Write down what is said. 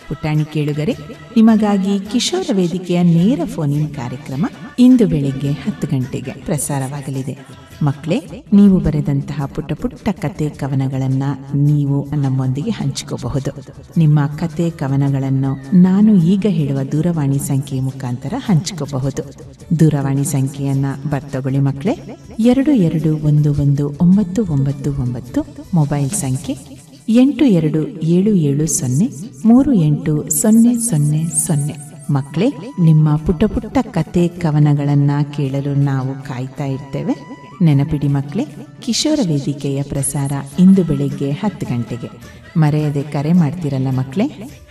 ಪುಟಾಣಿ ಕೇಳುಗರೆ ನಿಮಗಾಗಿ ಕಿಶೋರ ವೇದಿಕೆಯ ನೇರ ಫೋನ್ ಇನ್ ಕಾರ್ಯಕ್ರಮ ಇಂದು ಬೆಳಿಗ್ಗೆ ಹತ್ತು ಗಂಟೆಗೆ ಪ್ರಸಾರವಾಗಲಿದೆ ಮಕ್ಕಳೇ ನೀವು ಬರೆದಂತಹ ಪುಟ್ಟ ಪುಟ್ಟ ಕತೆ ಕವನಗಳನ್ನ ನೀವು ನಮ್ಮೊಂದಿಗೆ ಹಂಚಿಕೋಬಹುದು ನಿಮ್ಮ ಕತೆ ಕವನಗಳನ್ನು ನಾನು ಈಗ ಹೇಳುವ ದೂರವಾಣಿ ಸಂಖ್ಯೆ ಮುಖಾಂತರ ಹಂಚಿಕೋಬಹುದು ದೂರವಾಣಿ ಸಂಖ್ಯೆಯನ್ನ ಬರ್ತಗೊಳ್ಳಿ ಮಕ್ಕಳೇ ಎರಡು ಎರಡು ಒಂದು ಒಂದು ಒಂಬತ್ತು ಒಂಬತ್ತು ಒಂಬತ್ತು ಮೊಬೈಲ್ ಸಂಖ್ಯೆ ಎಂಟು ಎರಡು ಏಳು ಏಳು ಸೊನ್ನೆ ಮೂರು ಎಂಟು ಸೊನ್ನೆ ಸೊನ್ನೆ ಸೊನ್ನೆ ಮಕ್ಕಳೇ ನಿಮ್ಮ ಪುಟ್ಟ ಪುಟ್ಟ ಕತೆ ಕವನಗಳನ್ನ ಕೇಳಲು ನಾವು ಕಾಯ್ತಾ ಇರ್ತೇವೆ ನೆನಪಿಡಿ ಮಕ್ಕಳೇ ಕಿಶೋರ ವೇದಿಕೆಯ ಪ್ರಸಾರ ಇಂದು ಬೆಳಿಗ್ಗೆ ಹತ್ತು ಗಂಟೆಗೆ ಮರೆಯದೆ ಕರೆ ಮಾಡ್ತಿರಲ್ಲ ಮಕ್ಕಳೇ